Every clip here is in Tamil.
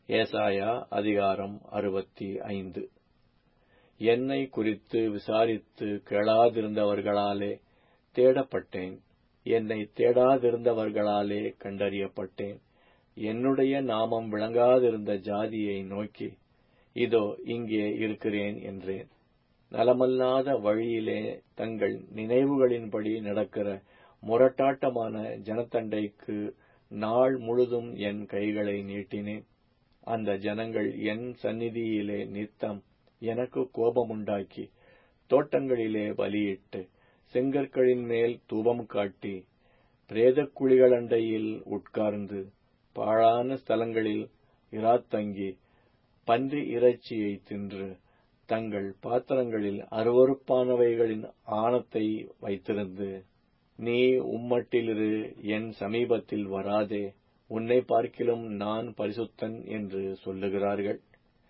ஏசாயா அதிகாரம் அறுபத்தி ஐந்து என்னை குறித்து விசாரித்து கேளாதிருந்தவர்களாலே தேடப்பட்டேன் என்னை தேடாதிருந்தவர்களாலே கண்டறியப்பட்டேன் என்னுடைய நாமம் விளங்காதிருந்த ஜாதியை நோக்கி இதோ இங்கே இருக்கிறேன் என்றேன் நலமல்லாத வழியிலே தங்கள் நினைவுகளின்படி நடக்கிற முரட்டாட்டமான ஜனத்தண்டைக்கு நாள் முழுதும் என் கைகளை நீட்டினேன் அந்த ஜனங்கள் என் சந்நிதியிலே நித்தம் எனக்கு கோபமுண்டாக்கி தோட்டங்களிலே பலியிட்டு செங்கற்களின் மேல் தூபம் காட்டி பிரேதக் குழிகளண்டையில் உட்கார்ந்து பாழான ஸ்தலங்களில் இராத்தங்கி பன்றி இறைச்சியை தின்று தங்கள் பாத்திரங்களில் அருவறுப்பானவைகளின் ஆணத்தை வைத்திருந்து நீ உம்மட்டிலிரு என் சமீபத்தில் வராதே உன்னை பார்க்கிலும் நான் பரிசுத்தன் என்று சொல்லுகிறார்கள்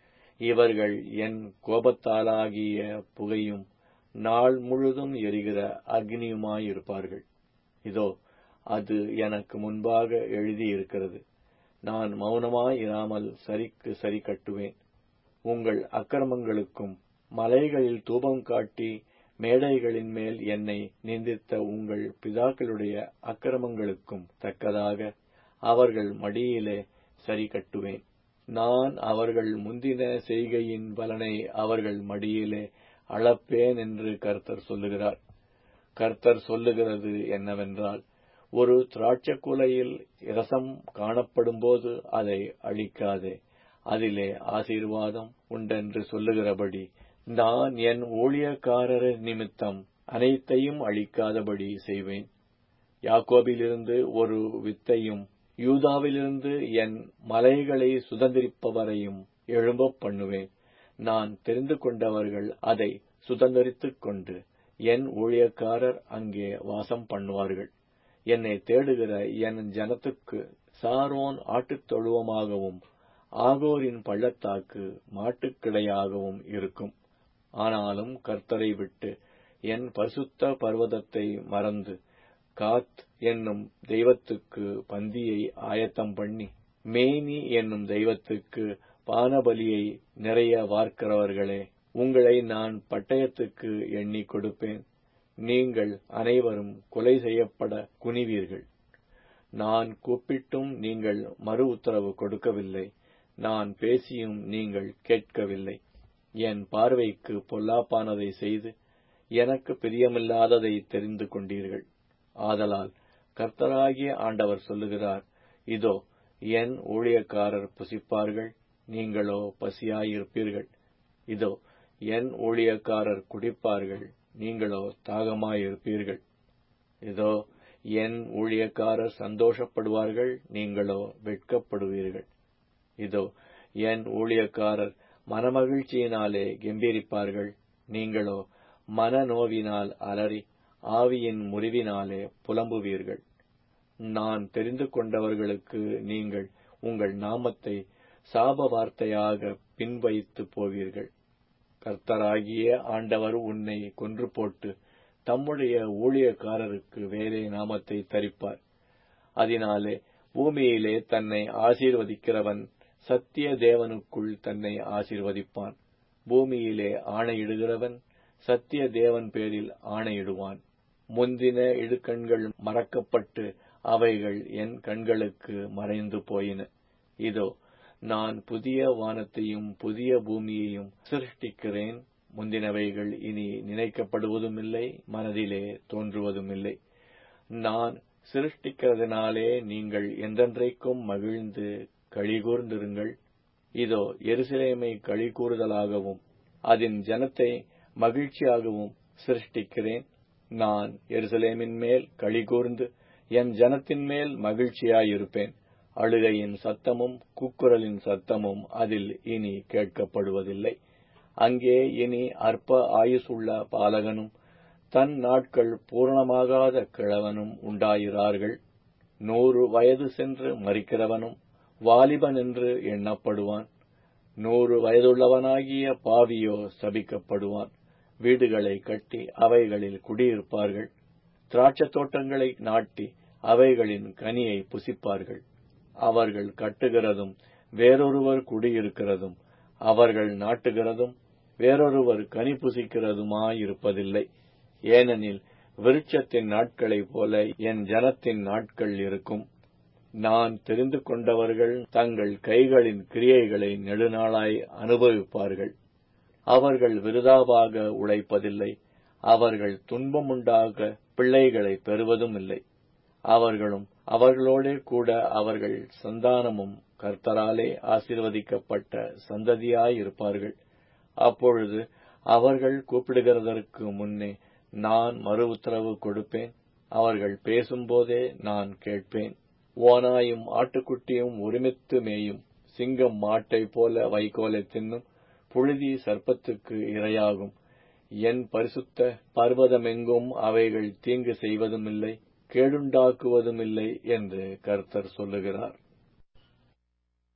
இவர்கள் என் கோபத்தாலாகிய புகையும் நாள் முழுதும் எரிகிற அக்னியுமாயிருப்பார்கள் இதோ அது எனக்கு முன்பாக எழுதியிருக்கிறது நான் மௌனமாயிராமல் சரிக்கு சரி கட்டுவேன் உங்கள் அக்கிரமங்களுக்கும் மலைகளில் தூபம் காட்டி மேடைகளின் மேல் என்னை நிந்தித்த உங்கள் பிதாக்களுடைய அக்கிரமங்களுக்கும் தக்கதாக அவர்கள் மடியிலே சரி கட்டுவேன் நான் அவர்கள் முந்தின செய்கையின் பலனை அவர்கள் மடியிலே அளப்பேன் என்று கர்த்தர் சொல்லுகிறார் கர்த்தர் சொல்லுகிறது என்னவென்றால் ஒரு திராட்சக்குலையில் இரசம் காணப்படும்போது அதை அழிக்காதே அதிலே ஆசீர்வாதம் உண்டென்று சொல்லுகிறபடி நான் என் ஊழியக்காரர் நிமித்தம் அனைத்தையும் அழிக்காதபடி செய்வேன் யாக்கோபிலிருந்து ஒரு வித்தையும் யூதாவிலிருந்து என் மலைகளை சுதந்திரிப்பவரையும் எழும்பப் பண்ணுவேன் நான் தெரிந்து கொண்டவர்கள் அதை சுதந்திரித்துக் கொண்டு என் ஊழியக்காரர் அங்கே வாசம் பண்ணுவார்கள் என்னை தேடுகிற என் ஜனத்துக்கு சாரோன் ஆட்டுத் தொழுவமாகவும் ஆகோரின் பள்ளத்தாக்கு மாட்டுக்கிடையாகவும் இருக்கும் ஆனாலும் கர்த்தரை விட்டு என் பரிசுத்த பர்வதத்தை மறந்து காத் என்னும் தெய்வத்துக்கு பந்தியை ஆயத்தம் பண்ணி மேனி என்னும் தெய்வத்துக்கு பானபலியை நிறைய வார்க்கிறவர்களே உங்களை நான் பட்டயத்துக்கு எண்ணி கொடுப்பேன் நீங்கள் அனைவரும் கொலை செய்யப்பட குனிவீர்கள் நான் கூப்பிட்டும் நீங்கள் மறு உத்தரவு கொடுக்கவில்லை நான் பேசியும் நீங்கள் கேட்கவில்லை என் பார்வைக்கு பொல்லாப்பானதை செய்து எனக்கு பிரியமில்லாததை தெரிந்து கொண்டீர்கள் ஆதலால் கர்த்தராகிய ஆண்டவர் சொல்லுகிறார் இதோ என் ஊழியக்காரர் புசிப்பார்கள் நீங்களோ பசியாயிருப்பீர்கள் இதோ என் ஊழியக்காரர் குடிப்பார்கள் நீங்களோ தாகமாயிருப்பீர்கள் இதோ என் ஊழியக்காரர் சந்தோஷப்படுவார்கள் நீங்களோ வெட்கப்படுவீர்கள் இதோ என் ஊழியக்காரர் மனமகிழ்ச்சியினாலே கெம்பீரிப்பார்கள் நீங்களோ மனநோவினால் அலறி ஆவியின் முறிவினாலே புலம்புவீர்கள் நான் தெரிந்து கொண்டவர்களுக்கு நீங்கள் உங்கள் நாமத்தை சாப வார்த்தையாக பின்வைத்து போவீர்கள் கர்த்தராகிய ஆண்டவர் உன்னை கொன்று போட்டு தம்முடைய ஊழியக்காரருக்கு வேறே நாமத்தை தரிப்பார் அதனாலே பூமியிலே தன்னை ஆசீர்வதிக்கிறவன் சத்திய தேவனுக்குள் தன்னை ஆசீர்வதிப்பான் பூமியிலே ஆணையிடுகிறவன் சத்திய தேவன் பேரில் ஆணையிடுவான் முந்தின இடுக்கண்கள் மறக்கப்பட்டு அவைகள் என் கண்களுக்கு மறைந்து போயின இதோ நான் புதிய வானத்தையும் புதிய பூமியையும் சிருஷ்டிக்கிறேன் முந்தினவைகள் இனி நினைக்கப்படுவதுமில்லை மனதிலே தோன்றுவதுமில்லை நான் சிருஷ்டிக்கிறதுனாலே நீங்கள் என்றென்றைக்கும் மகிழ்ந்து கழிகூர்ந்திருங்கள் இதோ எருசலேமை கழிகூறுதலாகவும் அதன் ஜனத்தை மகிழ்ச்சியாகவும் சிருஷ்டிக்கிறேன் நான் எருசலேமின் மேல் கழிகூர்ந்து என் ஜனத்தின் மேல் மகிழ்ச்சியாயிருப்பேன் அழுகையின் சத்தமும் கூக்குரலின் சத்தமும் அதில் இனி கேட்கப்படுவதில்லை அங்கே இனி அற்ப ஆயுசுள்ள பாலகனும் தன் நாட்கள் பூரணமாகாத கிழவனும் உண்டாயிரார்கள் நூறு வயது சென்று மறிக்கிறவனும் வாலிபன் என்று எண்ணப்படுவான் நூறு வயதுள்ளவனாகிய பாவியோ சபிக்கப்படுவான் வீடுகளை கட்டி அவைகளில் குடியிருப்பார்கள் திராட்சத் தோட்டங்களை நாட்டி அவைகளின் கனியை புசிப்பார்கள் அவர்கள் கட்டுகிறதும் வேறொருவர் குடியிருக்கிறதும் அவர்கள் நாட்டுகிறதும் வேறொருவர் கனி புசிக்கிறதுமாயிருப்பதில்லை ஏனெனில் விருட்சத்தின் நாட்களைப் போல என் ஜனத்தின் நாட்கள் இருக்கும் நான் தெரிந்து கொண்டவர்கள் தங்கள் கைகளின் கிரியைகளை நெடுநாளாய் அனுபவிப்பார்கள் அவர்கள் விருதாவாக உழைப்பதில்லை அவர்கள் துன்பமுண்டாக பிள்ளைகளை பெறுவதும் இல்லை அவர்களும் அவர்களோடே கூட அவர்கள் சந்தானமும் கர்த்தராலே ஆசீர்வதிக்கப்பட்ட சந்ததியாயிருப்பார்கள் அப்பொழுது அவர்கள் கூப்பிடுகிறதற்கு முன்னே நான் மறு உத்தரவு கொடுப்பேன் அவர்கள் பேசும்போதே நான் கேட்பேன் ஓனாயும் ஆட்டுக்குட்டியும் ஒருமித்து மேயும் சிங்கம் மாட்டைப் போல வைக்கோலை தின்னும் புழுதி சர்ப்பத்துக்கு இரையாகும் என் பரிசுத்த பர்வதமெங்கும் அவைகள் தீங்கு செய்வதுமில்லை கேடுண்டாக்குவதுமில்லை என்று கர்த்தர் சொல்லுகிறார்